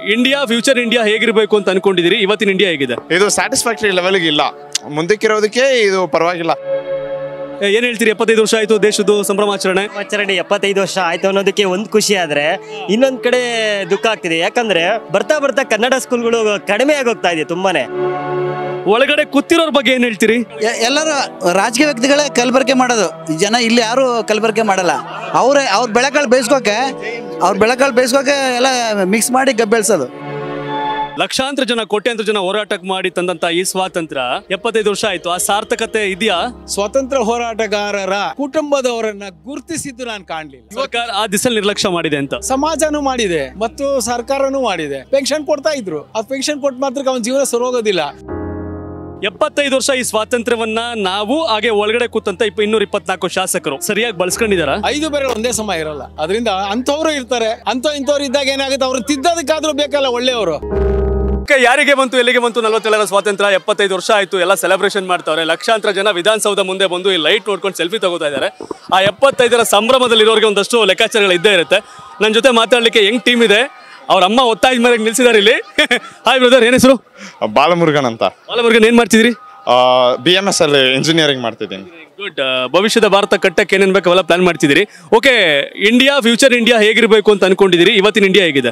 India future India ಹೇಗಿರಬೇಕು ಅಂತ ಅನ್ಕೊಂಡಿದ್ದೀರಿ ಇವತ್ತಿನ ಇಂಡಿಯಾ ಹೇಗಿದೆ ಇದು ಸ್ಯಾಟಿಸ್ಫ್ಯಾಕ್ಟರಿ ಲೆವೆಲ್ಗೆ ಇಲ್ಲ ಮುಂದಕ್ಕಿರೋದಕ್ಕೆ ಇದು ಪರವಾಗಿಲ್ಲ ಏ, ಏನ್ ಹೇಳ್ತೀರಿ ಎಪ್ಪತ್ತೈದು ವರ್ಷ ಆಯ್ತು ದೇಶದ ಸಂಭ್ರಮಾಚರಣೆ ಆಚರಣೆ ಎಪ್ಪತ್ತೈದು ವರ್ಷ ಆಯ್ತು ಅನ್ನೋದಕ್ಕೆ ಒಂದು ಖುಷಿ ಆದ್ರೆ ಇನ್ನೊಂದ್ ಕಡೆ ದುಃಖ ಆಗ್ತಿದೆ ಯಾಕಂದ್ರೆ ಬರ್ತಾ ಬರ್ತಾ ಕನ್ನಡ ಸ್ಕೂಲ್ಗಳು ಕಡಿಮೆ ಆಗೋಗ್ತಾ ಇದೆ ತುಂಬಾನೇ ಒಳಗಡೆ ಕೂತಿರೋರ್ ಬಗ್ಗೆ ಏನ್ ಹೇಳ್ತೀರಿ ಎ- ಎಲ್ಲರೂ ರಾಜಕೀಯ ವ್ಯಕ್ತಿಗಳೇ ಕಲಬೆರಕೆ ಮಾಡೋದು ಈ ಜನ ಇಲ್ಲಿ ಯಾರು ಕಲಬೆರಕೆ ಮಾಡಲ್ಲ ಅವರೇ ಅವ್ರ ಬೆಳೆಗಳು ಬೇಯಿಸ್ಕೋಕೆ ಅವ್ರ ಬೆಳೆಗಳು ಬೇಯಿಸ್ಕೋಕೆ ಎಲ್ಲ ಮಿಕ್ಸ್ ಮಾಡಿ ಗಬ್ಬೆಳ್ಸೋದು ಲಕ್ಷಾಂತರ ಜನ ಕೋಟ್ಯಾಂತರ ಜನ ಹೋರಾಟ ಮಾಡಿ ತಂದಂತ ಈ ಸ್ವಾತಂತ್ರ್ಯ ಎಪ್ಪತ್ತೈದು ವರ್ಷ ಆಯ್ತು ಆ ಸಾರ್ಥಕತೆ ಇದೆಯಾ ಸ್ವಾತಂತ್ರ್ಯ ಹೋರಾಟಗಾರರ ಕುಟುಂಬದವರನ್ನ ಗುರುತಿಸಿದ್ದು ನಾನು ಕಾಣ್ಲಿಲ್ಲ ಸರ್ಕಾರ ಆ ದಿಸಲ್ ನಿರ್ಲಕ್ಷ್ಯ ಮಾಡಿದೆ ಅಂತ ಸಮಾಜನೂ ಮಾಡಿದೆ ಮತ್ತು ಸರ್ಕಾರನೂ ಮಾಡಿದೆ ಪೆನ್ಷನ್ ಕೊಡ್ತಾ ಇದ್ರು ಆ ಪೆನ್ಷನ್ ಕೊಟ್ಟ ಮಾತ್ರಕ್ಕೆ ಅವನ ಜೀವನ ಸರೋಗೋದಿಲ್ಲ ಎಪ್ಪತ್ತೈದು ವರ್ಷ ಈ ಸ್ವಾತಂತ್ರ್ಯವನ್ನ ನಾವು ಹಾಗೆ ಒಳಗಡೆ ಕೂತಂತ ಇಪ್ಪ ಇನ್ನೂರ ಇಪ್ಪತ್ನಾಲ್ಕು ಶಾಸಕರು ಸರಿಯಾಗಿ ಬಳಸ್ಕೊಂಡಿದಾರ ಐದು ಬೇರೆ ಒಂದೇ ಸಮ ಇರಲ್ಲ ಅದರಿಂದ ಅಂಥವ್ರು ಇರ್ತಾರೆ ಅಂತ ಇಂಥವ್ರು ಇದ್ದಾಗ ಏನಾಗುತ್ತೆ ಅವ್ರು ತಿದ್ದೋದಕ್ಕಾದ್ರೂ ಬೇಕಲ್ಲ ಒಳ್ಳೆಯವರು ಯಾರಿಗೆ ಬಂತು ಎಲ್ಲಿಗೆ ಬಂತು ನಲವತ್ತೇಳರ ಸ್ವಾತಂತ್ರ್ಯ ಎಪ್ಪತ್ತೈದು ವರ್ಷ ಆಯ್ತು ಎಲ್ಲ ಸೆಲೆಬ್ರೇಷನ್ ಮಾಡ್ತಾವ್ರೆ ಲಕ್ಷಾಂತರ ಜನ ವಿಧಾನಸೌಧ ಮುಂದೆ ಬಂದು ಈ ಲೈಟ್ ನೋಡ್ಕೊಂಡು ಸೆಲ್ಫಿ ತಗೋತಾ ಇದ್ದಾರೆ ಆ ಎಪ್ಪತ್ತೈದರ ಸಂಭ್ರಮದಲ್ಲಿರೋರಿಗೆ ಒಂದಷ್ಟು ಲೆಕ್ಕಾಚಾರಗಳು ಇದ್ದೇ ಇರುತ್ತೆ ನನ್ನ ಜೊತೆ ಮಾತಾಡ್ಲಿಕ್ಕೆ ಹೆಂಗ್ ಟೀಮ್ ಇದೆ ಅವ್ರ ಅಮ್ಮ ಒತ್ತಾಯದ ಮೇಲೆ ನಿಲ್ಸಿದಾರೆ ಇಲ್ಲಿ ಹಾಯ್ ಬ್ರದರ್ ಏನ್ ಹೆಸರು ಬಾಲಮುರುಗನ್ ಅಂತ ಬಾಲಮುರುಗನ್ ಏನ್ ಮಾಡ್ತಿದ್ರಿ ಬಿ ಎಮ್ ಎಸ್ ಅಲ್ಲಿ ಇಂಜಿನಿಯರಿಂಗ್ ಮಾಡ್ತಿದ್ದೀನಿ ಗುಡ್ ಭವಿಷ್ಯದ ಭಾರತ ಕಟ್ಟಕ್ಕೆ ಏನೇನ್ ಬೇಕು ಅವೆಲ್ಲ ಪ್ಲಾನ್ ಮಾಡ್ತಿದ್ದೀರಿ ಓಕೆ ಇಂಡಿಯಾ ಫ್ಯೂಚರ್ ಇಂಡಿಯಾ ಹೇಗಿರಬೇಕು ಅಂತ ಅನ್ಕೊಂಡಿದ್ದೀರಿ ಇವತ್ತಿನ ಇಂಡಿಯಾ ಹೇಗಿದೆ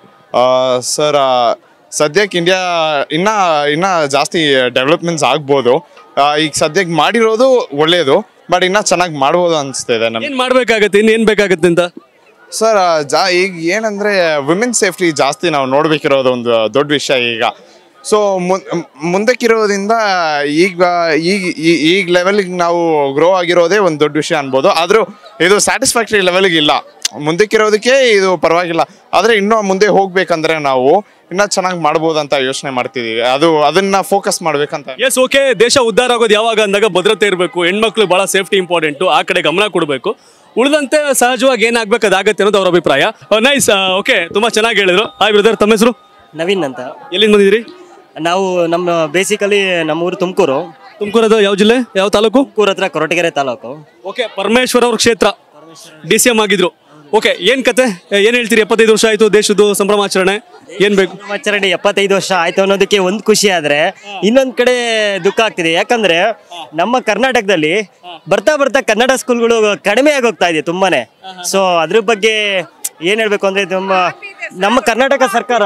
ಸರ್ ಸದ್ಯಕ್ಕೆ ಇಂಡಿಯಾ ಇನ್ನ ಇನ್ನ ಜಾಸ್ತಿ ಡೆವಲಪ್ಮೆಂಟ್ಸ್ ಆಗ್ಬೋದು ಆ, ಈಗ ಸದ್ಯಕ್ಕೆ ಮಾಡಿರೋದು ಒಳ್ಳೆಯದು ಬಟ್ ಇನ್ನ ಚೆನ್ನಾಗಿ ಮಾಡ್ಬೋದು ಅನಿಸ್ತಿದೆ ನಮ್ಗೆ ಏನ್ ಮಾಡ್ಬೇಕಾಗತ್ತೆ ಇನ್ ಏನ್ ಬೇಕಾಗತ್ತೆ ಅಂತ ಸರ್ ಜಾ ಈಗ ಏನಂದ್ರೆ ವಿಮೆನ್ ಸೇಫ್ಟಿ ಜಾಸ್ತಿ ನಾವು ನೋಡ್ಬೇಕಿರೋದು ಒಂದು ದೊಡ್ಡ ವಿಷಯ ಈಗ ಸೊ ಮುಂದಕ್ಕಿರೋದ್ರಿಂದ ಈಗ ಈಗ ಈ- ಈಗ ಲೆವೆಲ್ಗೆ ನಾವು ಗ್ರೋ ಆಗಿರೋದೇ ಒಂದು ದೊಡ್ಡ ವಿಷಯ ಅನ್ಬೋದು ಆದರೂ ಇದು ಸ್ಯಾಟಿಸ್ಫ್ಯಾಕ್ಟರಿ ಲೆವೆಲ್ಗೆ ಇಲ್ಲ ಮುಂದಕ್ಕಿರೋದಕ್ಕೆ ಇದು ಪರವಾಗಿಲ್ಲ ಆದರೆ ಇನ್ನೂ ಮುಂದೆ ಹೋಗ್ಬೇಕಂದ್ರೆ ನಾವು ಇನ್ನೂ ಚೆನ್ನಾಗಿ ಮಾಡ್ಬೋದು ಅಂತ ಯೋಚನೆ ಮಾಡ್ತಿದೀವಿ ಅದು ಅದನ್ನ ಫೋಕಸ್ ಮಾಡ್ಬೇಕಂತ ಎಸ್ ಓಕೆ ದೇಶ ಉದ್ಧಾರ ಆಗೋದು ಯಾವಾಗ ಅಂದಾಗ ಭದ್ರತೆ ಇರಬೇಕು ಹೆಣ್ಮಕ್ಳು ಬಹಳ ಸೇಫ್ಟಿ ಇಂಪಾರ್ಟೆಂಟು ಆ ಕಡೆ ಗಮನ ಕೊಡಬೇಕು ಉಳಿದಂತೆ ಸಹಜವಾಗಿ ಏನಾಗ್ಬೇಕು ಅದಾಗತ್ತೆ ಅನ್ನೋದು ಅವ್ರ ಅಭಿಪ್ರಾಯ ನೈಸ್ ಓಕೆ ತುಂಬಾ ಚೆನ್ನಾಗಿ ಹೇಳಿದ್ರು ಹಾಯ್ ಬ್ರದರ್ ತಮ್ಮ ಹೆಸರು ನವೀನ್ ಅಂತ ಎಲ್ಲಿಂದ ಬಂದಿದ್ದೀರಿ ನಾವು ನಮ್ಮ ಬೇಸಿಕಲಿ ನಮ್ಮೂರು ತುಮಕೂರು ತುಮಕೂರದ ಯಾವ ಜಿಲ್ಲೆ ಯಾವ ತಾಲೂಕು ತುಮಕೂರು ಹತ್ರ ಕೊರಟಗೆರೆ ತಾಲೂಕು ಓಕೆ ಪರಮೇಶ್ವರ್ ಅವ್ರ ಕ್ಷೇತ್ರ ಡಿ ಸಿ ಎಂ ಆಗಿದ್ರು ಓಕೆ ಏನ್ ಕತೆ ಏನ್ ಹೇಳ್ತೀರಿ ಎಪ್ಪತ್ತೈದು ವರ್ಷ ಆಯ್ತು ದೇಶದ ಸಂಭ್ರಮಾಚರಣೆ ಏನ್ ಬೇಕು ಆಚರಣೆ ಎಪ್ಪತ್ತೈದು ವರ್ಷ ಆಯ್ತು ಅನ್ನೋದಕ್ಕೆ ಒಂದು ಖುಷಿ ಆದ್ರೆ ಇನ್ನೊಂದ್ ಕಡೆ ದುಃಖ ಆಗ್ತಿದೆ ಯಾಕಂದ್ರೆ ನಮ್ಮ ಕರ್ನಾಟಕದಲ್ಲಿ ಬರ್ತಾ ಬರ್ತಾ ಕನ್ನಡ ಸ್ಕೂಲ್ಗಳು ಕಡಿಮೆ ಆಗೋಗ್ತಾ ಇದೆ ತುಂಬಾನೇ ಸೊ ಅದ್ರ ಬಗ್ಗೆ ಏನ್ ಹೇಳ್ಬೇಕು ಅಂದ್ರೆ ತುಂಬಾ ನಮ್ಮ ಕರ್ನಾಟಕ ಸರ್ಕಾರ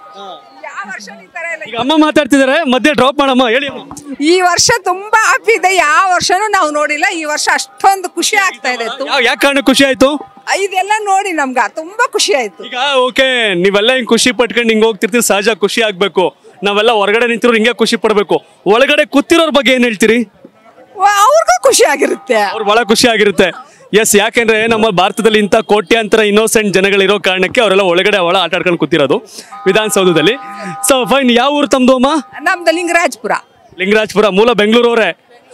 ಈಗ ಅಮ್ಮ ಮಾತಾಡ್ತಿದ್ದಾರೆ ಮಧ್ಯೆ ಡ್ರಾಪ್ ಮಾಡಮ್ಮ ಹೇಳಿ ಅಮ್ಮ ಈ ವರ್ಷ ತುಂಬಾ ಹ್ಯಾಪಿ ಇದೆ ಯಾವ ವರ್ಷನೂ ನಾವು ನೋಡಿಲ್ಲ ಈ ವರ್ಷ ಅಷ್ಟೊಂದು ಖುಷಿ ಆಗ್ತಾ ಇದೆ ತು- ಯಾವ ಯಾಕೆ ಕಾರಣ ಖುಷಿ ಆಯ್ತು ಇದೆಲ್ಲ ನೋಡಿ ನಮ್ಗ ತುಂಬಾ ಖುಷಿ ಆಯ್ತು ಈಗ ಓಕೆ ನೀವೆಲ್ಲ ಹಿಂಗ್ ಖುಷಿ ಪಟ್ಕೊಂಡು ಹಿಂಗ್ ಹೋಗ್ತಿರ್ತೀರಿ ಸಹಜ ಖುಷಿ ಆಗ್ಬೇಕು ನಾವೆಲ್ಲ ಹೊರಗಡೆ ನಿಂತಿರೋರು ಹಿಂಗೆ ಖುಷಿ ಪಡ್ಬೇಕು ಒಳಗಡೆ ಕೂತಿರೋರ್ ಬಗ್ಗೆ ಏನ್ ಹೇಳ್ತೀರಿ ವ- ಅವ್ರಿಗೂ ಖುಷಿ ಆಗಿರುತ್ತೆ ಅವ್ರು ಬಹಳ ಖುಷಿ ಆಗಿರುತ್ತೆ ಎಸ್ ಯಾಕೆಂದ್ರೆ ನಮ್ಮ ಭಾರತದಲ್ಲಿ ಇಂಥ ಕೋಟ್ಯಾಂತರ ಇನ್ನೋಸೆಂಟ್ ಜನಗಳಿರೋ ಕಾರಣಕ್ಕೆ ಅವರೆಲ್ಲ ಒಳಗಡೆ ಅವಳ ಆಟ ಆಡ್ಕೊಂಡು ಕೂತಿರೋದು ವಿಧಾನಸೌಧದಲ್ಲಿ ಸೊ ಫೈನ್ ಯಾವ ಊರು ತಮ್ದು ಅಮ್ಮ ನಮ್ದು ಲಿಂಗರಾಜ್ಪುರ ಲಿಂಗರಾಜಪುರ ಮೂಲ ಬೆಂಗಳೂರವರೇ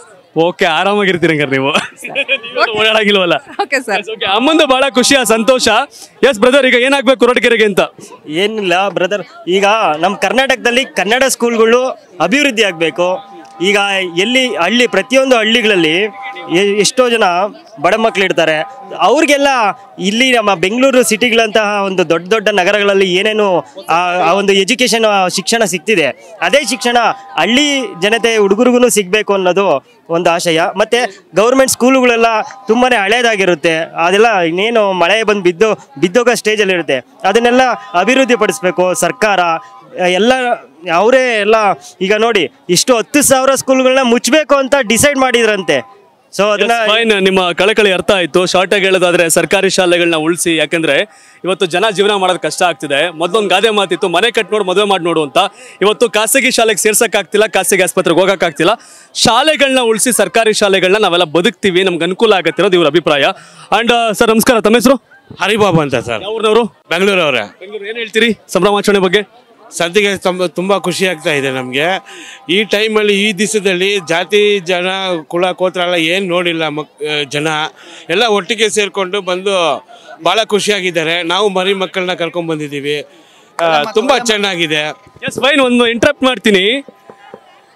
ಓಕೆ ಆರಾಮಾಗಿರ್ತೀರಿ ಹಂಗಾರೆ ನೀವು ನೀವೇನು ಓಡಾಡಂಗಿಲ್ವಲ್ಲ ಓಕೆ ಸರ್ ಓಕೆ ಅಮ್ಮಂದು ಬಹಳ ಖುಷಿಯ ಸಂತೋಷ ಎಸ್ ಬ್ರದರ್ ಈಗ ಏನಾಗ್ಬೇಕು ಕೊರಟಗೆರೆಗೆ ಅಂತ ಏನಿಲ್ಲ ಬ್ರದರ್ ಈಗ ನಮ್ಮ ಕರ್ನಾಟಕದಲ್ಲಿ ಕನ್ನಡ ಸ್ಕೂಲ್ಗಳು ಅಭಿವೃದ್ಧಿ ಆಗಬೇಕು ಈಗ ಎಲ್ಲಿ ಹಳ್ಳಿ ಪ್ರತಿಯೊಂದು ಹಳ್ಳಿಗಳಲ್ಲಿ ಎ- ಎಷ್ಟೋ ಜನ ಬಡ ಮಕ್ಳು ಇರ್ತಾರೆ ಅವ್ರಿಗೆಲ್ಲ ಇಲ್ಲಿ ನಮ್ಮ ಬೆಂಗಳೂರು ಸಿಟಿಗಳಂತಹ ಒಂದು ದೊಡ್ಡ ದೊಡ್ಡ ನಗರಗಳಲ್ಲಿ ಏನೇನು ಆ ಆ ಒಂದು ಎಜುಕೇಷನ್ ಶಿಕ್ಷಣ ಸಿಗ್ತಿದೆ ಅದೇ ಶಿಕ್ಷಣ ಹಳ್ಳಿ ಜನತೆ ಹುಡುಗರಿಗೂ ಸಿಗಬೇಕು ಅನ್ನೋದು ಒಂದು ಆಶಯ ಮತ್ತೆ ಗೌರ್ಮೆಂಟ್ ಸ್ಕೂಲುಗಳೆಲ್ಲ ತುಂಬಾನೇ ಹಳೇದಾಗಿರುತ್ತೆ ಅದೆಲ್ಲ ಇನ್ನೇನು ಮಳೆ ಬಂದು ಬಿದ್ದು ಬಿದ್ದೋಗೋ ಸ್ಟೇಜಲ್ಲಿ ಇರುತ್ತೆ ಅದನ್ನೆಲ್ಲ ಅಭಿವೃದ್ಧಿ ಪಡಿಸ್ಬೇಕು ಸರ್ಕಾರ ಎಲ್ಲ ಅವರೇ ಎಲ್ಲ ಈಗ ನೋಡಿ ಇಷ್ಟು ಹತ್ತು ಸಾವಿರ ಸ್ಕೂಲ್ಗಳನ್ನ ಮುಚ್ಚಬೇಕು ಅಂತ ಡಿಸೈಡ್ ಮಾಡಿದ್ರಂತೆ ಸೊ ಅದನ್ನ ಫೈನ್ ನಿಮ್ಮ ಕಳಕಳಿ ಅರ್ಥ ಆಯ್ತು ಶಾರ್ಟ್ ಆಗಿ ಹೇಳೋದಾದ್ರೆ ಸರ್ಕಾರಿ ಶಾಲೆಗಳನ್ನ ಉಳಿಸಿ ಯಾಕಂದ್ರೆ ಇವತ್ತು ಜನ ಜೀವನ ಮಾಡೋದು ಕಷ್ಟ ಆಗ್ತಿದೆ ಮೊದಲೊಂದು ಗಾದೆ ಮಾತಿತ್ತು ಮನೆ ಕಟ್ ನೋಡು ಮದುವೆ ಮಾಡಿ ನೋಡು ಅಂತ ಇವತ್ತು ಖಾಸಗಿ ಶಾಲೆಗೆ ಸೇರ್ಸಕ್ಕಾಗ್ತಿಲ್ಲ ಖಾಸಗಿ ಆಸ್ಪತ್ರೆಗೆ ಹೋಗಕ್ಕಾಗ್ತಿಲ್ಲ ಶಾಲೆಗಳನ್ನ ಉಳಿಸಿ ಸರ್ಕಾರಿ ಶಾಲೆಗಳನ್ನ ನಾವೆಲ್ಲ ಬದುಕ್ತೀವಿ ನಮ್ಗೆ ಅನುಕೂಲ ಆಗತ್ತೆ ಅನ್ನೋದು ಇವ್ರ ಅಭಿಪ್ರಾಯ ಅಂಡ್ ಸರ್ ನಮಸ್ಕಾರ ತಮ್ಮ ಹೆಸರು ಹರಿಬಾಬು ಅಂತ ಸರ್ ಯಾವ್ರನವರು ಬೆಂಗಳೂರವ್ರೆ ಬೆಂಗಳೂರು ಏನ್ ಹೇಳ್ತೀರಿ ಸಂಭ್ರಮಾಚರಣೆ ಬಗ್ಗೆ ಸದ್ಯಕ್ಕೆ ತುಂಬ ತುಂಬ ಖುಷಿ ಆಗ್ತಾ ಇದೆ ನಮಗೆ ಈ ಟೈಮಲ್ಲಿ ಈ ದಿವಸದಲ್ಲಿ ಜಾತಿ ಜನ ಕುಲ ಕೋತ್ರ ಎಲ್ಲ ಏನು ನೋಡಿಲ್ಲ ಮಕ್ ಆ, ಜನ ಎಲ್ಲ ಒಟ್ಟಿಗೆ ಸೇರಿಕೊಂಡು ಬಂದು ಭಾಳ ಖುಷಿಯಾಗಿದ್ದಾರೆ ನಾವು ಮರಿ ಮಕ್ಕಳನ್ನ ಕರ್ಕೊಂಡು ಬಂದಿದ್ದೀವಿ ತುಂಬ ಚೆನ್ನಾಗಿದೆ ಎಸ್ ಫೈನ್ ಒಂದು ಇಂಟ್ರಪ್ಟ್ ಮಾಡ್ತೀನಿ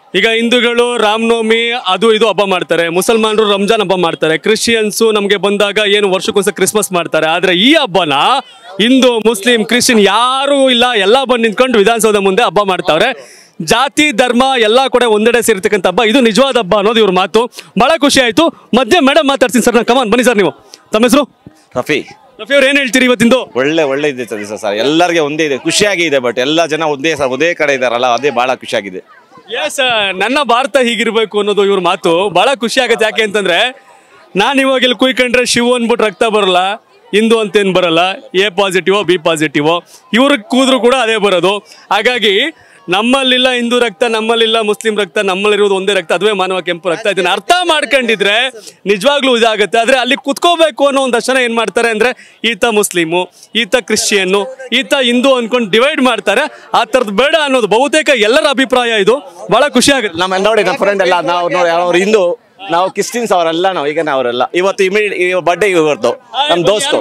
ಈಗ ಹಿಂದೂಗಳು ರಾಮನವಮಿ ಅದು ಇದು ಹಬ್ಬ ಮಾಡ್ತಾರೆ ಮುಸಲ್ಮಾನರು ರಂಜಾನ್ ಹಬ್ಬ ಮಾಡ್ತಾರೆ ಕ್ರಿಶ್ಚಿಯನ್ಸು ನಮಗೆ ಬಂದಾಗ ಏನು ವರ್ಷಕ್ಕೊಂದ್ಸಲ ಕ್ರಿಸ್ಮಸ್ ಮಾಡ್ತಾರೆ ಆದ್ರೆ ಈ ಹಬ್ಬನ ಹಿಂದೂ ಮುಸ್ಲಿಂ ಕ್ರಿಶ್ಚಿಯನ್ ಯಾರೂ ಇಲ್ಲ ಎಲ್ಲ ಬಂದು ನಿಂತ್ಕೊಂಡು ವಿಧಾನಸೌಧ ಮುಂದೆ ಹಬ್ಬ ಮಾಡ್ತಾವ್ರೆ ಜಾತಿ ಧರ್ಮ ಎಲ್ಲ ಕೂಡ ಒಂದೆಡೆ ಸೇರಿರ್ತಕ್ಕಂಥ ಹಬ್ಬ ಇದು ನಿಜವಾದ ಹಬ್ಬ ಅನ್ನೋದು ಇವ್ರ ಮಾತು ಬಹಳ ಖುಷಿ ಆಯ್ತು ಮಧ್ಯೆ ಮೇಡಮ್ ಮಾತಾಡ್ತೀನಿ ಸರ್ ನಾನು ಕಮಾನ್ ಬನ್ನಿ ಸರ್ ನೀವು ತಮ್ಮ ಹೆಸರು ರಫಿ ರಫಿ ಅವ್ರು ಏನ್ ಹೇಳ್ತೀರಿ ಇವತ್ತಿಂದು ಒಳ್ಳೆ ಒಳ್ಳೆ ಇದೆ ದಿವಸ ಸರ್ ಎಲ್ಲರಿಗೆ ಒಂದೇ ಇದೆ ಖುಷಿಯಾಗಿ ಇದೆ ಬಟ್ ಎಲ್ಲ ಜನ ಒಂದೇ ಸರ್ ಒಂದೇ ಕಡೆ ಇದಾರಲ್ಲ ಅದೇ ಬಹಳ ಖುಷಿಯಾಗಿದೆ ಎಸ್ ನನ್ನ ಭಾರತ ಹೀಗಿರ್ಬೇಕು ಅನ್ನೋದು ಇವ್ರ ಮಾತು ಬಹಳ ಖುಷಿ ಆಗುತ್ತೆ ಯಾಕೆ ಅಂತಂದ್ರೆ ನಾನು ಇವಾಗ ಇಲ್ಲಿ ಕುಯ್ಕೊಂಡ್ರೆ ಶಿವ ಅಂದ್ಬಿಟ್ಟು ರಕ್ತ ಬರಲ್ಲ ಹಿಂದೂ ಅಂತೇನು ಬರಲ್ಲ ಎ ಪಾಸಿಟಿವ್ ಬಿ ಪಾಸಿಟಿವ್ ಇವ್ರಿಗೆ ಕೂದ್ರು ಕೂಡ ಅದೇ ಬರೋದು ಹಾಗಾಗಿ ನಮ್ಮಲ್ಲಿಲ್ಲ ಹಿಂದೂ ರಕ್ತ ನಮ್ಮಲ್ಲಿಲ್ಲ ಮುಸ್ಲಿಂ ರಕ್ತ ನಮ್ಮಲ್ಲಿರೋದು ಒಂದೇ ರಕ್ತ ಅದುವೇ ಮಾನವ ಕೆಂಪು ರಕ್ತ ಇದನ್ನ ಅರ್ಥ ಮಾಡ್ಕೊಂಡಿದ್ರೆ ನಿಜವಾಗ್ಲೂ ಇದಾಗುತ್ತೆ ಆದ್ರೆ ಅಲ್ಲಿ ಕುತ್ಕೋಬೇಕು ಅನ್ನೋ ಒಂದು ಜನ ಏನ್ ಮಾಡ್ತಾರೆ ಅಂದ್ರೆ ಈತ ಮುಸ್ಲಿಮು ಈತ ಕ್ರಿಶ್ಚಿಯನ್ನು ಈತ ಹಿಂದೂ ಅನ್ಕೊಂಡು ಡಿವೈಡ್ ಮಾಡ್ತಾರೆ ಆ ಥರದ್ದು ಬೇಡ ಅನ್ನೋದು ಬಹುತೇಕ ಎಲ್ಲರ ಅಭಿಪ್ರಾಯ ಇದು ಬಹಳ ಖುಷಿ ಆಗುತ್ತೆ ನಮ್ಮ ನೋಡಿ ನಮ್ಮ ಫ್ರೆಂಡ್ ಎಲ್ಲ ನಾವು ನೋಡಿ ಅವ್ರು ಹಿಂದೂ ನಾವು ಕ್ರಿಸ್ಟಿಯನ್ಸ್ ಅವರೆಲ್ಲ ನಾವು ಈಗ ಅವರೆಲ್ಲ ಇವತ್ತು ಇಮಿಡಿಯೇಟ್ ಬರ್ಡೇ ಇವ್ರದ್ದು ನಮ್ಮ ದೋಸ್ತು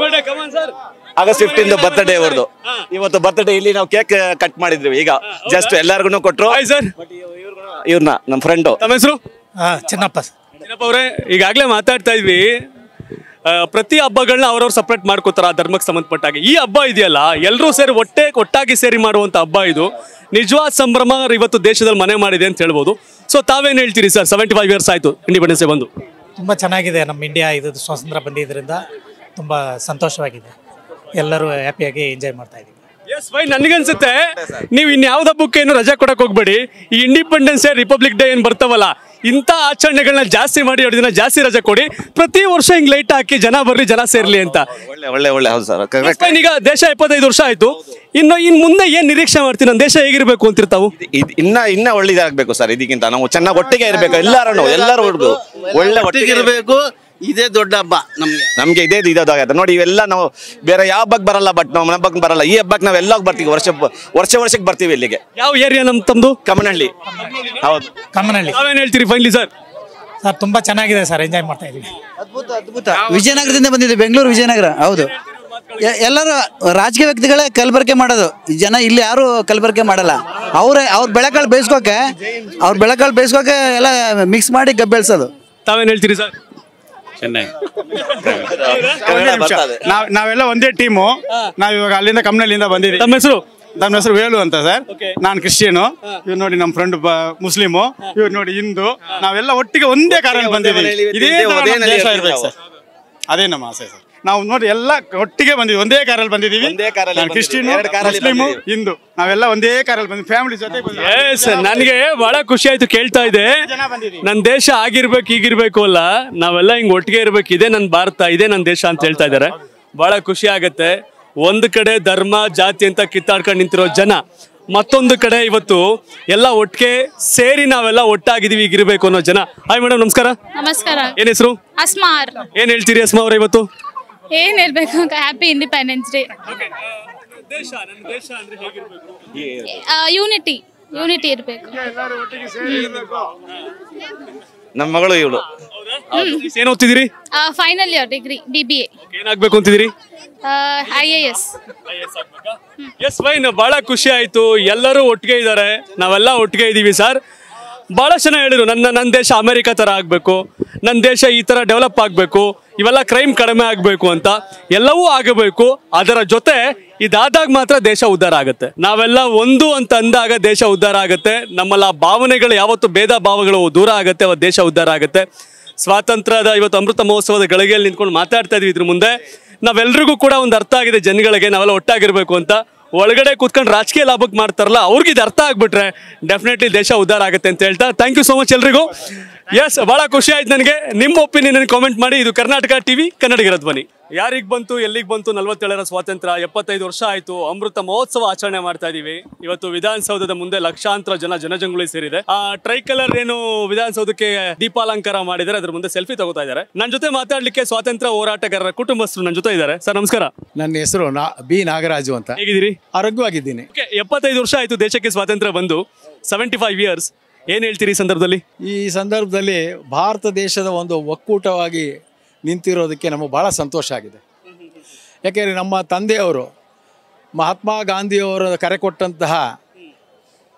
ಆಗಸ್ಟ್ ಫಿಫ್ಟೀನ್ ಬರ್ತ್ಡೇ ಇವ್ರದ್ದು ಇವತ್ತು ಬರ್ತ್ಡೇ ಇಲ್ಲಿ ನಾವು ಕೇಕ್ ಕಟ್ ಮಾಡಿದ್ವಿ ಈಗ ಜಸ್ಟ್ ಎಲ್ಲರಿಗೂ ಕೊಟ್ರು ಹಾಯ್ ಸರ್ ಇವ್ರನ್ನ ನಮ್ಮ ಫ್ರೆಂಡು ತಮ್ಮ ಹೆಸರು ಚಿನ್ನಪ್ಪ ಚಿನ್ನಪ್ಪ ಅವರೇ ಈಗಾಗಲೇ ಮಾತಾಡ್ತಾ ಇದ್ವಿ ಆ, ಪ್ರತಿ ಹಬ್ಬಗಳನ್ನ ಅವ್ರವ್ರು ಸಪ್ರೇಟ್ ಮಾಡ್ಕೋತಾರ ಆ ಧರ್ಮಕ್ಕೆ ಸಂಬಂಧಪಟ್ಟಾಗ ಈ ಹಬ್ಬ ಇದೆಯಲ್ಲ ಎಲ್ಲರೂ ಸೇರಿ ಒಟ್ಟೆ ಒಟ್ಟಾಗಿ ಸೇರಿ ಮಾಡುವಂತ ಹಬ್ಬ ಇದು ನಿಜವಾದ ಸಂಭ್ರಮ ಇವತ್ತು ದೇಶದಲ್ಲಿ ಮನೆ ಮಾಡಿದೆ ಅಂತ ಹೇಳ್ಬೋದು ಸೊ ತಾವೇನ್ ಹೇಳ್ತೀರಿ ಸರ್ ಸೆವೆಂಟಿ ಫೈವ್ ಇಯರ್ಸ್ ಆಯ್ತು ಇಂಡಿಪೆಂಡೆನ್ಸ್ ಬಂದು ತುಂಬ ಚೆನ್ನಾಗಿದೆ ನಮ್ಮ ಇಂಡಿಯಾ ಇದು ಸ್ವಾತಂತ್ರ್ಯ ಬಂದಿದ್ದರಿಂದ ತುಂಬ ಸಂತೋಷವಾಗಿದೆ ಎಲ್ಲರೂ ಹ್ಯಾಪಿಯಾಗಿ ಎಂಜಾಯ್ ಮಾಡ್ತಾ ಇದ್ದೀವಿ ಎಸ್ ಬೈ ನನಗನ್ಸುತ್ತೆ ನೀವು ಇನ್ಯಾವ್ದು ಹಬ್ಬಕ್ಕೆ ಏನು ರಜಾ ಕೊಡಕ್ ಹೋಗ್ಬೇಡಿ ಈ ಇಂಡಿಪೆಂಡೆನ್ಸ್ ಡೇ ರಿಪಬ್ಲಿಕ್ ಡೇ ಏನು ಬರ್ತಾವಲ್ಲ ಇಂಥ ಆಚರಣೆಗಳನ್ನ ಜಾಸ್ತಿ ಮಾಡಿ ಎರಡು ದಿನ ಜಾಸ್ತಿ ರಜಾ ಕೊಡಿ ಪ್ರತಿ ವರ್ಷ ಹಿಂಗ್ ಲೈಟ್ ಹಾಕಿ ಜನ ಬರ್ಲಿ ಜನ ಸೇರ್ಲಿ ಅಂತ ಒಳ್ಳೆ ಒಳ್ಳೆ ಒಳ್ಳೆ ಹೌದು ಸರ್ Yes, fine. ಈಗ ದೇಶ ಎಪ್ಪತ್ತೈದು ವರ್ಷ ಆಯ್ತು ಇನ್ನು ಇನ್ ಮುಂದೆ ಏನ್ ನಿರೀಕ್ಷೆ ಮಾಡ್ತೀನಿ ನನ್ನ ದೇಶ ಹೇಗಿರ್ಬೇಕು ಅಂತಿರ್ತಾವು ಇದ್- ಇನ್ನ ಇನ್ನ ಒಳ್ಳೇದಾಗಬೇಕು ಸರ್ ಇದಕ್ಕಿಂತ ನಾವು ಚೆನ್ನಾಗಿ ಒಟ್ಟಿಗೆ ಇರಬೇಕು ಎಲ್ಲರೂ ಎಲ್ಲರೂ ಹುಡುಗರು ಒಳ್ಳೆ ಒಟ್ಟಿಗೆ ಇರಬೇಕು ಇದೇ ದೊಡ್ಡ ಹಬ್ಬ ನಮ್ಗೆ ನಮ್ಗೆ ಇದೇ ಇದಾಗತ್ತೆ ನೋಡಿ ಇವೆಲ್ಲ ನಾವು ಬೇರೆ ಯಾವ ಹಬ್ಬಕ್ಕೆ ಬರಲ್ಲ ಬಟ್ ನಾವು ಹಬ್ಬಕ್ಕೆ ಬರಲ್ಲ ಈ ಹಬ್ಬಕ್ಕೆ ನಾವು ಎಲ್ಲ ಬರ್ತೀವಿ ವರ್ಷ ವರ್ಷ ವರ್ಷಕ್ಕೆ ಬರ್ತೀವಿ ಇಲ್ಲಿಗೆ ಯಾವ ಏರಿಯಾ ನಮ್ ತಮ್ದು ಕಮನಹಳ್ಳಿ ಹೌದು ಕಮ್ಮನಹಳ್ಳಿ ನಾವೇನ್ ಹೇಳ್ತೀರಿ ಫೈನಲಿ ಸರ್ ಸರ್ ತುಂಬ ಚೆನ್ನಾಗಿದೆ ಸರ್ ಎಂಜಾಯ್ ಮಾಡ್ತಾ ಇದ್ದೀವಿ ಅದ್ಭುತ ಅದ್ಭುತ ವಿಜಯನಗರದಿಂದ ಬಂದಿದೆ ಬೆಂಗಳೂರು ವಿಜಯನಗರ ಹೌದು ಎ- ಎಲ್ಲರೂ ರಾಜಕೀಯ ವ್ಯಕ್ತಿಗಳೇ ಕಲಬೆರಕೆ ಮಾಡೋದು ಈ ಜನ ಇಲ್ಲಿ ಯಾರು ಕಲಬೆರಕೆ ಮಾಡಲ್ಲ ಅವರೇ ಅವ್ರ ಬೆಳೆಕಾಳು ಬೇಯಿಸ್ಕೋಕೆ ಅವ್ರ ಬೆಳೆಕಾಳು ಬೇಯಿಸ್ಕೋಕೆ ಎಲ್ಲ ಮಿಕ್ಸ್ ಮಾಡಿ ಗಬ್ಬೆಳ್ಸೋದು ತಾವೇನ್ ಹೇಳ್ತೀರಿ ಸರ್ ಚೆನ್ನಾಗಿ ಕನ್ನಡ ಬರ್ತದೆ. ನಾವ್ ನಾವೆಲ್ಲ ಒಂದೇ ಟೀಮು ನಾವ್ ಇವಾಗ ಅಲ್ಲಿಂದ ಕಮ್ನಳ್ಳಿಯಿಂದ ಬಂದಿದ್ದೀವಿ ತಮ್ಮ ಹೆಸರು ನಮ್ಮ ಹೆಸರು ವೇಲು ಅಂತ ಸರ್ ನಾನು ಕ್ರಿಶ್ಚಿಯನು ಇವ್ರು ನೋಡಿ ನಮ್ಮ ಫ್ರೆಂಡ್ ಮುಸ್ಲಿಮು ಇವ್ರು ನೋಡಿ ಹಿಂದೂ ನಾವೆಲ್ಲ ಒಟ್ಟಿಗೆ ಒಂದೇ ಕಾರಲ್ಲಿ ಬಂದಿದ್ದೀವಿ ಇದೇ ತರ ಒಂದೇ ನಮ್ಮ ನೆಲೆ ದೇಶ ಇರ್ತೀವಿ ಇರ್ಬೇಕು ಸರ್ ಅದೇ ನಮ್ಮ ಆಸೆ ಸರ್ ನಾವು ನೋಡಿ ಎಲ್ಲ ಒಟ್ಟಿಗೆ ಬಂದಿದ್ದೀವಿ ಒಂದೇ ಕಾರಲ್ಲಿ ಬಂದಿದ್ದೀವಿ ಒಂದೇ ಕಾರಲ್ಲಿ ನಾನು ಬಂದಿದ್ದೀವಿ. ಕ್ರಿಶ್ಚಿಯನು ಎರಡು ಕಾರಲ್ಲಿ ಮುಸ್ಲಿಮು ಬಂದಿದ್ದೀವಿ. ಹಿಂದೂ ನಾವೆಲ್ಲ ಒಂದೇ ಕಾರಲ್ಲಿ ಬಂದಿದ್ದೀವಿ ಫ್ಯಾಮಿಲಿ ಜೊತೆ ಎಸ್ ನನಗೆ ಬಹಳ ಖುಷಿ ಆಯ್ತು ಕೇಳ್ತಾ ಇದೆ ನನ್ನ ದೇಶ ಆಗಿರ್ಬೇಕು ಈಗಿರ್ಬೇಕು ಅಲ್ಲ ನಾವೆಲ್ಲ ಹಿಂಗ್ ಒಟ್ಟಿಗೆ ಇರ್ಬೇಕು ಇದೇ ನನ್ನ ಭಾರತ ಇದೇ ನನ್ನ ದೇಶ ಅಂತ ಹೇಳ್ತಾ ಇದ್ದಾರೆ ಬಹಳ ಖುಷಿ ಆಗತ್ತೆ ಒಂದು ಕಡೆ ಧರ್ಮ ಜಾತಿ ಅಂತ ಕಿತ್ತಾಡ್ಕೊಂಡು ನಿಂತಿರೋ ಜನ ಮತ್ತೊಂದು ಕಡೆ ಇವತ್ತು ಎಲ್ಲ ಒಟ್ಟಿಗೆ ಸೇರಿ ನಾವೆಲ್ಲ ಒಟ್ಟಾಗಿದೀವಿ ಈಗಿರ್ಬೇಕು ಅನ್ನೋ ಜನ ಹಾಯ್ ಮೇಡಮ್ ನಮಸ್ಕಾರ ನಮಸ್ಕಾರ ಏನ್ ಹೆಸರು ಅಸ್ಮಾರ್ ಏನ್ ಹೇಳ್ತೀರಿ ಅಸ್ಮಾ ಅವ್ರ ಇವತ್ತು ಏನ್ ಹೇಳ್ಬೇಕು happy independence day unity unity ಇರಬೇಕು ನಮ್ಮ ಮಗಳು ಇವಳು ಏನ್ ಓದ್ತಿದ್ದೀರಿ final year degree B B ಏನಾಗ್ಬೇಕು ಅಂತಿದ್ದೀರಿ I A S S fine ಬಹಳ ಖುಷಿ ಆಯ್ತು ಎಲ್ಲರೂ ಒಟ್ಟಿಗೆ ಇದ್ದಾರೆ ನಾವೆಲ್ಲ ಒಟ್ಟಿಗೆ ಇದ್ದೀವಿ ಸರ್ ಬಹಳ ಜನ ಹೇಳಿದ್ರು ನನ್ನ ನನ್ನ ದೇಶ ಅಮೆರಿಕ ತರ ಆಗ್ಬೇಕು ನನ್ನ ದೇಶ ಈ ತರ ಡೆವಲಪ್ ಆಗಬೇಕು ಇವೆಲ್ಲ ಕ್ರೈಮ್ ಕಡಿಮೆ ಆಗಬೇಕು ಅಂತ ಎಲ್ಲವೂ ಆಗಬೇಕು ಅದರ ಜೊತೆ ಇದಾದಾಗ ಮಾತ್ರ ದೇಶ ಉದ್ಧಾರ ಆಗುತ್ತೆ ನಾವೆಲ್ಲ ಒಂದು ಅಂತ ಅಂದಾಗ ದೇಶ ಉದ್ಧಾರ ಆಗುತ್ತೆ ನಮ್ಮಲ್ಲ ಭಾವನೆಗಳು ಯಾವತ್ತು ಭೇದ ಭಾವಗಳು ದೂರ ಆಗುತ್ತೆ ಅವತ್ತು ದೇಶ ಉದ್ಧಾರ ಆಗುತ್ತೆ ಸ್ವಾತಂತ್ರ್ಯದ ಇವತ್ತು ಅಮೃತ ಮಹೋತ್ಸವದ ಗಳಿಗೆಯಲ್ಲಿ ನಿಂತ್ಕೊಂಡು ಮಾತಾಡ್ತಾ ಇದೀವಿ ಇದ್ರ ಮುಂದೆ ನಾವೆಲ್ರಿಗೂ ಕೂಡ ಒಂದು ಅರ್ಥ ಆಗಿದೆ ಜನಗಳಿಗೆ ನಾವೆಲ್ಲ ಒಟ್ಟಾಗಿರ್ಬೇಕು ಅಂತ ಒಳಗಡೆ ಕೂತ್ಕೊಂಡು ರಾಜಕೀಯ ಲಾಭಕ್ಕೆ ಮಾಡ್ತಾರಲ್ಲ ಅವ್ರಿಗೆ ಇದು ಅರ್ಥ ಆಗ್ಬಿಟ್ರೆ ಡೆಫಿನೆಟ್ಲಿ ದೇಶ ಉದ್ಧಾರ ಆಗುತ್ತೆ ಅಂತ ಹೇಳ್ತಾ ಥ್ಯಾಂಕ್ ಯು ಸೋ ಮಚ್ ಎಲ್ರಿಗೂ ಎಸ್ ಬಹಳ ಖುಷಿ ಆಯ್ತು ನನಗೆ ನಿಮ್ಮ ಒಪಿನಿಯನ್ ಕಾಮೆಂಟ್ ಮಾಡಿ ಇದು ಕರ್ನಾಟಕ ಟಿವಿ ಕನ್ನಡಿಗರ ಧ್ವನಿ ಯಾರಿಗೆ ಬಂತು ಎಲ್ಲಿಗೆ ಬಂತು ನಲವತ್ತೇಳರ ಸ್ವಾತಂತ್ರ್ಯ ಎಪ್ಪತ್ತೈದು ವರ್ಷ ಆಯ್ತು ಅಮೃತ ಮಹೋತ್ಸವ ಆಚರಣೆ ಮಾಡ್ತಾ ಇದೀವಿ ಇವತ್ತು ವಿಧಾನಸೌಧದ ಮುಂದೆ ಲಕ್ಷಾಂತರ ಜನ ಜನಜಂಗುಳಿ ಸೇರಿದೆ ಆ ಟ್ರೈ ಕಲರ್ ಏನು ವಿಧಾನಸೌಧಕ್ಕೆ ದೀಪಾಲಂಕಾರ ಮಾಡಿದ್ದಾರೆ ಅದ್ರ ಮುಂದೆ ಸೆಲ್ಫಿ ತಗೋತಾ ಇದ್ದಾರೆ ನನ್ನ ಜೊತೆ ಮಾತಾಡ್ಲಿಕ್ಕೆ ಸ್ವಾತಂತ್ರ್ಯ ಹೋರಾಟಗಾರರ ಕುಟುಂಬಸ್ಥರು ನನ್ನ ಜೊತೆ ಇದ್ದಾರೆ ಸರ್ ನಮಸ್ಕಾರ ನನ್ನ ಹೆಸರು ನಾ ಬಿ ನಾಗರಾಜು ಅಂತ ಹೇಗಿದ್ದೀರಿ ಆರೋಗ್ಯವಾಗಿದ್ದೀನಿ Okay, ಎಪ್ಪತ್ತೈದು ವರ್ಷ ಆಯ್ತು ದೇಶಕ್ಕೆ ಸ್ವಾತಂತ್ರ್ಯ ಬಂದು ಸೆವೆಂಟಿ ಫೈವ್ ಇಯರ್ಸ್ ಏನ್ ಹೇಳ್ತೀರಿ ಈ ಸಂದರ್ಭದಲ್ಲಿ ಈ ಸಂದರ್ಭದಲ್ಲಿ ಭಾರತ ದೇಶದ ಒಂದು ಒಕ್ಕೂಟವಾಗಿ ನಿಂತಿರೋದಕ್ಕೆ ನಮಗೆ ಭಾಳ ಸಂತೋಷ ಆಗಿದೆ ಯಾಕೆಂದರೆ ನಮ್ಮ ತಂದೆಯವರು ಮಹಾತ್ಮ ಗಾಂಧಿಯವರು ಕರೆ ಕೊಟ್ಟಂತಹ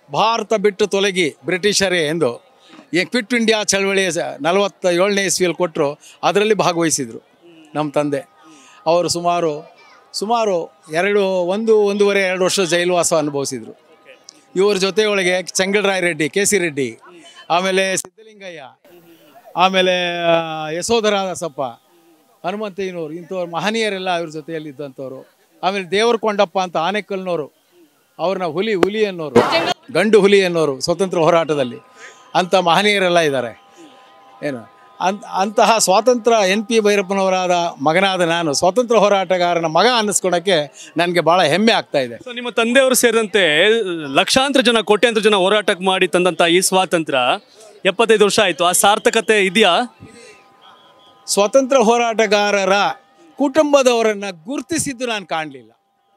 ಭಾರತ ಬಿಟ್ಟು ತೊಲಗಿ ಬ್ರಿಟಿಷರೇ ಎಂದು ಈ ಕ್ವಿಟ್ ಇಂಡಿಯಾ ಚಳವಳಿಯ ಸ- ನಲವತ್ತ ಏಳನೇ ಇಸ್ವಿಯಲ್ಲಿ ಕೊಟ್ಟರು ಅದರಲ್ಲಿ ಭಾಗವಹಿಸಿದರು ನಮ್ಮ ತಂದೆ ಅವರು ಸುಮಾರು ಸುಮಾರು ಎರಡು ಒಂದು ಒಂದೂವರೆ ಎರಡು ವರ್ಷ ಜೈಲುವಾಸ ಅನುಭವಿಸಿದರು ಇವ್ರ ಜೊತೆಯೊಳಗೆ ಚೆಂಗಲರಾಯ ರೆಡ್ಡಿ ಕೆ ಸಿ ರೆಡ್ಡಿ ಆಮೇಲೆ ಸಿದ್ದಲಿಂಗಯ್ಯ ಆಮೇಲೆ ಆ, ಯಶೋಧರಾಸಪ್ಪ ಹನುಮಂತಯ್ಯನವರು ಇಂಥವ್ರು ಮಹನೀಯರೆಲ್ಲ ಇವ್ರ ಜೊತೆಯಲ್ಲಿ ಇದ್ದಂಥವ್ರು ಆಮೇಲೆ ದೇವರಕೊಂಡಪ್ಪ ಅಂತ ಆನೆಕಲ್ನವರು ಅವ್ರನ್ನ ಹುಲಿ ಹುಲಿ ಅನ್ನೋರು ಗಂಡು ಹುಲಿ ಅನ್ನೋರು ಸ್ವತಂತ್ರ ಹೋರಾಟದಲ್ಲಿ ಅಂಥ ಮಹನೀಯರೆಲ್ಲ ಇದ್ದಾರೆ ಏನು ಅನ್ ಅಂತಹ ಸ್ವಾತಂತ್ರ್ಯ ಎನ್ ಪಿ ಭೈರಪ್ಪನವರಾದ ಮಗನಾದ ನಾನು ಸ್ವಾತಂತ್ರ್ಯ ಹೋರಾಟಗಾರನ ಮಗ ಅನ್ನಿಸ್ಕೊಳಕ್ಕೆ ನನಗೆ ಭಾಳ ಹೆಮ್ಮೆ ಆಗ್ತಾ ಇದೆ ಸೊ ನಿಮ್ಮ ತಂದೆಯವರು ಸೇರಿದಂತೆ ಲಕ್ಷಾಂತರ ಜನ ಕೋಟ್ಯಾಂತರ ಜನ ಹೋರಾಟಕ್ಕೆ ಮಾಡಿ ತಂದಂತ ಈ ಸ್ವಾತಂತ್ರ್ಯ ಎಪ್ಪತ್ತೈದು ವರ್ಷ ಆಯ್ತು ಆ ಸಾರ್ಥಕತೆ ಇದೆಯಾ ಸ್ವಾತಂತ್ರ್ಯ ಹೋರಾಟಗಾರರ ಕುಟುಂಬದವರನ್ನ ಗುರುತಿಸಿದ್ದು ನಾನು ಕಾಣಲಿಲ್ಲ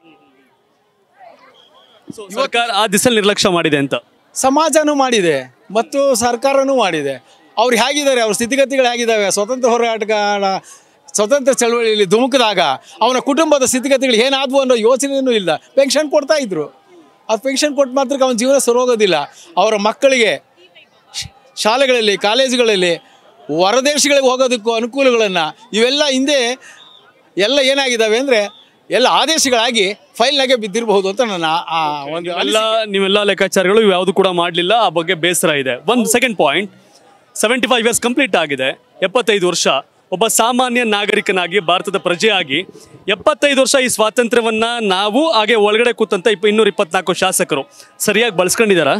ಸರ್ಕಾರ ಆ ದಿಸಲ್ಲಿ ನಿರ್ಲಕ್ಷ್ಯ ಮಾಡಿದೆ ಅಂತ ಸಮಾಜನೂ ಮಾಡಿದೆ ಮತ್ತು ಸರ್ಕಾರನೂ ಮಾಡಿದೆ ಅವ್ರು ಹೇಗಿದ್ದಾರೆ ಅವ್ರ ಸ್ಥಿತಿಗತಿಗಳು ಹೇಗಿದ್ದಾವೆ ಸ್ವತಂತ್ರ ಹೋರಾಟಗಾರ ಸ್ವತಂತ್ರ ಚಳವಳಿಯಲ್ಲಿ ಧುಮುಕಿದಾಗ ಅವನ ಕುಟುಂಬದ ಸ್ಥಿತಿಗತಿಗಳು ಏನಾದ್ವು ಅನ್ನೋ ಯೋಚನೆಯೂ ಇಲ್ಲ ಪೆನ್ಷನ್ ಕೊಡ್ತಾ ಇದ್ರು ಆ ಪೆನ್ಷನ್ ಕೊಟ್ಟ ಮಾತ್ರಕ್ಕೆ ಅವನ ಜೀವನ ಸರೋಗೋದಿಲ್ಲ ಅವರ ಮಕ್ಕಳಿಗೆ ಶ್- ಶಾಲೆಗಳಲ್ಲಿ ಕಾಲೇಜುಗಳಲ್ಲಿ ಹೊರದೇಶಗಳಿಗೆ ಹೋಗೋದಕ್ಕೂ ಅನುಕೂಲಗಳನ್ನು ಇವೆಲ್ಲ ಹಿಂದೆ ಎಲ್ಲ ಏನಾಗಿದ್ದಾವೆ ಅಂದರೆ ಎಲ್ಲ ಆದೇಶಗಳಾಗಿ ಫೈಲ್ನಾಗೆ ಬಿದ್ದಿರಬಹುದು ಅಂತ ನನ್ನ ಆ- ಆ ಒಂದು ಎಲ್ಲ ನೀವೆಲ್ಲ ಲೆಕ್ಕಾಚಾರಗಳು ಇವು ಯಾವುದು ಕೂಡ ಮಾಡಲಿಲ್ಲ ಆ ಬಗ್ಗೆ ಬೇಸರ ಇದೆ ಒಂದು second point seventy five years complete ಆಗಿದೆ ಎಪ್ಪತ್ತೈದು ವರ್ಷ ಒಬ್ಬ ಸಾಮಾನ್ಯ ನಾಗರಿಕನಾಗಿ ಭಾರತದ ಪ್ರಜೆಯಾಗಿ ಎಪ್ಪತ್ತೈದು ವರ್ಷ ಈ ಸ್ವಾತಂತ್ರ್ಯವನ್ನ ನಾವು ಹಾಗೆ ಒಳಗಡೆ ಕೂತಂತ ಇಪ್ಪ ಇನ್ನೂರ ಇಪ್ಪತ್ನಾಲ್ಕು ಶಾಸಕರು ಸರಿಯಾಗಿ ಬಳಸ್ಕೊಂಡಿದ್ದಾರಾ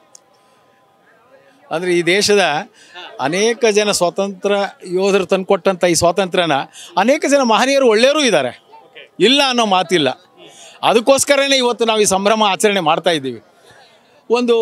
ಅಂದರೆ ಈ ದೇಶದ ಅನೇಕ ಜನ ಸ್ವಾತಂತ್ರ್ಯ ಯೋಧರು ತಂದುಕೊಟ್ಟಂಥ ಈ ಸ್ವಾತಂತ್ರ್ಯನ ಅನೇಕ ಜನ ಮಹನೀಯರು ಒಳ್ಳೆಯವರು ಇದ್ದಾರೆ ಇಲ್ಲ ಅನ್ನೋ ಮಾತಿಲ್ಲ ಅದಕ್ಕೋಸ್ಕರನೇ ಇವತ್ತು ನಾವು ಈ ಸಂಭ್ರಮ ಆಚರಣೆ ಮಾಡ್ತಾ ಇದ್ದೀವಿ ಒಂದು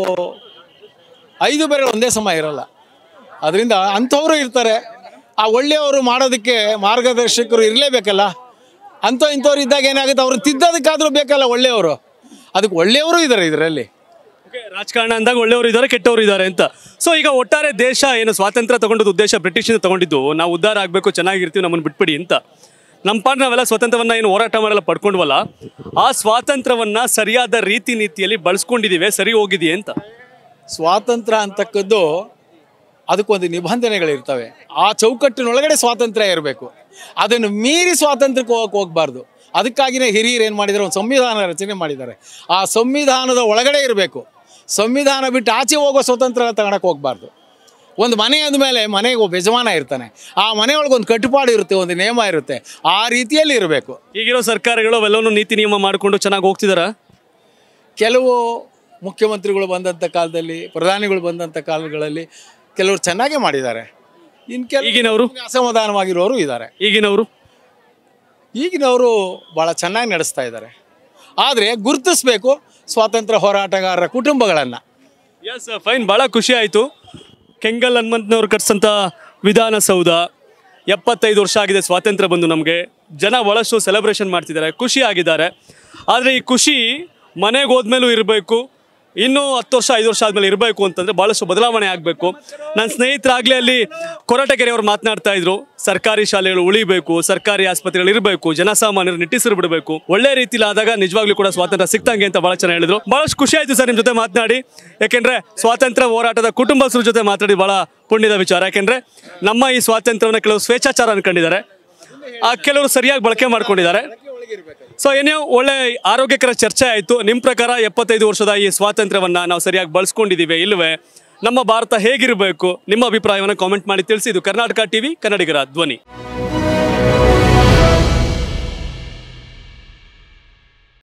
ಐದು ಬೆರಳು ಒಂದೇ ಸಮ ಇರಲ್ಲ ಅದರಿಂದ ಅಂಥವರು ಇರ್ತಾರೆ ಆ ಒಳ್ಳೆಯವರು ಮಾಡೋದಕ್ಕೆ ಮಾರ್ಗದರ್ಶಕರು ಇರಲೇಬೇಕಲ್ಲ ಅಂಥ ಇಂಥವ್ರು ಇದ್ದಾಗ ಏನಾಗುತ್ತೆ ಅವ್ರನ್ನ ತಿದ್ದೋದಕ್ಕಾದರೂ ಬೇಕಲ್ಲ ಒಳ್ಳೆಯವರು ಅದಕ್ಕೆ ಒಳ್ಳೆಯವರು ಇದ್ದಾರೆ ಇದರಲ್ಲಿ ರಾಜಕಾರಣ ಅಂದಾಗ ಒಳ್ಳೆಯವರು ಇದ್ದಾರೆ ಕೆಟ್ಟವರು ಇದ್ದಾರೆ ಅಂತ ಸೊ ಈಗ ಒಟ್ಟಾರೆ ದೇಶ ಏನು ಸ್ವಾತಂತ್ರ್ಯ ತಗೊಂಡದ್ದು ಉದ್ದೇಶ ಬ್ರಿಟಿಷಿಂದ ತಗೊಂಡಿದ್ದು ನಾವು ಉದ್ಧಾರ ಆಗಬೇಕು ಚೆನ್ನಾಗಿರ್ತೀವಿ ನಮ್ಮನ್ನು ಬಿಟ್ಬಿಡಿ ಅಂತ ನಮ್ಮ ಪಾಡ್ ನಾವೆಲ್ಲ ಸ್ವಾತಂತ್ರ್ಯವನ್ನ ಏನು ಹೋರಾಟ ಮಾಡಲ್ಲ ಪಡ್ಕೊಂಡ್ವಲ್ಲ ಆ ಸ್ವಾತಂತ್ರ್ಯವನ್ನ ಸರಿಯಾದ ರೀತಿ ನೀತಿಯಲ್ಲಿ ಬಳಸ್ಕೊಂಡಿದ್ದೀವಿ ಸರಿ ಹೋಗಿದೆಯೇ ಅಂತ ಸ್ವಾತಂತ್ರ್ಯ ಅಂತಕ್ಕದ್ದು ಅದಕ್ಕೊಂದು ನಿಬಂಧನೆಗಳಿರ್ತವೆ ಆ ಚೌಕಟ್ಟಿನೊಳಗಡೆ ಸ್ವಾತಂತ್ರ್ಯ ಇರಬೇಕು ಅದನ್ನು ಮೀರಿ ಸ್ವಾತಂತ್ರ್ಯಕ್ಕೆ ಹೋಗಕ್ಕೆ ಹೋಗಬಾರ್ದು ಅದಕ್ಕಾಗಿಯೇ ಹಿರಿಯರು ಏನು ಮಾಡಿದ್ದಾರೆ ಒಂದು ಸಂವಿಧಾನ ರಚನೆ ಮಾಡಿದ್ದಾರೆ ಆ ಸಂವಿಧಾನದ ಒಳಗಡೆ ಇರಬೇಕು ಸಂವಿಧಾನ ಬಿಟ್ಟು ಆಚೆ ಹೋಗೋ ಸ್ವಾತಂತ್ರ್ಯ ತಗೊಳಕ್ಕೆ ಹೋಗಬಾರ್ದು ಒಂದು ಮನೆ ಅಂದಮೇಲೆ ಮನೆಗೆ ಒಬ್ಬ ಯಜಮಾನ ಇರ್ತಾನೆ ಆ ಮನೆಯೊಳಗೆ ಒಂದು ಕಟ್ಟುಪಾಡು ಇರುತ್ತೆ ಒಂದು ನಿಯಮ ಇರುತ್ತೆ ಆ ರೀತಿಯಲ್ಲಿ ಇರಬೇಕು ಈಗಿರೋ ಸರ್ಕಾರಗಳು ಅವೆಲ್ಲವನ್ನೂ ನೀತಿ ನಿಯಮ ಮಾಡಿಕೊಂಡು ಚೆನ್ನಾಗಿ ಹೋಗ್ತಿದಾರಾ ಕೆಲವು ಮುಖ್ಯಮಂತ್ರಿಗಳು ಬಂದಂಥ ಕಾಲದಲ್ಲಿ ಪ್ರಧಾನಿಗಳು ಬಂದಂಥ ಕಾಲಗಳಲ್ಲಿ ಕೆಲವರು ಚೆನ್ನಾಗೇ ಮಾಡಿದ್ದಾರೆ ಇನ್ನು ಕೆಲವು ಈಗಿನವರು ಅಸಮಾಧಾನವಾಗಿರೋರು ಇದ್ದಾರೆ ಈಗಿನವರು ಈಗಿನವರು ಭಾಳ ಚೆನ್ನಾಗಿ ನಡೆಸ್ತಾ ಇದ್ದಾರೆ ಆದರೆ ಗುರುತಿಸ್ಬೇಕು ಸ್ವಾತಂತ್ರ್ಯ ಹೋರಾಟಗಾರರ ಕುಟುಂಬಗಳನ್ನು ಎಸ್ ಫೈನ್ ಭಾಳ ಖುಷಿ ಆಯಿತು ಕೆಂಗಲ್ ಹನುಮಂತನವ್ರು ಕಟ್ಸಂಥ ವಿಧಾನಸೌಧ ಎಪ್ಪತ್ತೈದು ವರ್ಷ ಆಗಿದೆ ಸ್ವಾತಂತ್ರ್ಯ ಬಂದು ನಮಗೆ ಜನ ಭಾಳಷ್ಟು ಸೆಲೆಬ್ರೇಷನ್ ಮಾಡ್ತಿದ್ದಾರೆ ಖುಷಿ ಆಗಿದ್ದಾರೆ ಆದರೆ ಈ ಖುಷಿ ಮನೆಗೆ ಹೋದ್ಮೇಲೂ ಇರಬೇಕು ಇನ್ನೂ ಹತ್ತು ವರ್ಷ ಐದು ವರ್ಷ ಆದಮೇಲೆ ಇರಬೇಕು ಅಂತಂದರೆ ಭಾಳಷ್ಟು ಬದಲಾವಣೆ ಆಗಬೇಕು ನನ್ನ ಸ್ನೇಹಿತರಾಗಲೇ ಅಲ್ಲಿ ಕೊರಟಗೆರೆ ಅವರು ಮಾತನಾಡ್ತಾ ಇದ್ರು ಸರ್ಕಾರಿ ಶಾಲೆಗಳು ಉಳಿಬೇಕು ಸರ್ಕಾರಿ ಆಸ್ಪತ್ರೆಗಳು ಇರಬೇಕು ಜನಸಾಮಾನ್ಯರು ನಿಟ್ಟಿಸಿರು ಬಿಡಬೇಕು ಒಳ್ಳೆ ರೀತಿಲಿ ಆದಾಗ ನಿಜವಾಗ್ಲೂ ಕೂಡ ಸ್ವಾತಂತ್ರ್ಯ ಸಿಕ್ತಂಗೆ ಅಂತ ಭಾಳ ಚೆನ್ನಾಗಿ ಹೇಳಿದ್ರು ಭಾಳಷ್ಟು ಖುಷಿ ಆಯಿತು ಸರ್ ನಿಮ್ಮ ಜೊತೆ ಮಾತನಾಡಿ ಯಾಕೆಂದ್ರೆ ಸ್ವಾತಂತ್ರ್ಯ ಹೋರಾಟದ ಕುಟುಂಬಸ್ಥರ ಜೊತೆ ಮಾತಾಡಿ ಭಾಳ ಪುಣ್ಯದ ವಿಚಾರ ಯಾಕೆಂದ್ರೆ ನಮ್ಮ ಈ ಸ್ವಾತಂತ್ರ್ಯವನ್ನು ಕೆಲವು ಸ್ವೇಚ್ಛಾಚಾರ ಅನ್ಕೊಂಡಿದ್ದಾರೆ ಆ ಕೆಲವರು ಸರಿಯಾಗಿ ಬಳಕೆ ಮಾಡ್ಕೊಂಡಿದ್ದಾರೆ ಸೊ ಏನೇ ಒಳ್ಳೆ ಆರೋಗ್ಯಕರ ಚರ್ಚೆ ಆಯಿತು ನಿಮ್ಮ ಪ್ರಕಾರ ಎಪ್ಪತ್ತೈದು ವರ್ಷದ ಈ ಸ್ವಾತಂತ್ರ್ಯವನ್ನ ನಾವು ಸರಿಯಾಗಿ ಬಳಸ್ಕೊಂಡಿದ್ದೀವಿ ಇಲ್ವೇ ನಮ್ಮ ಭಾರತ ಹೇಗಿರಬೇಕು ನಿಮ್ಮ ಅಭಿಪ್ರಾಯವನ್ನು ಕಾಮೆಂಟ್ ಮಾಡಿ ತಿಳಿಸಿ ಇದು ಕರ್ನಾಟಕ ಟಿವಿ ಕನ್ನಡಿಗರ ಧ್ವನಿ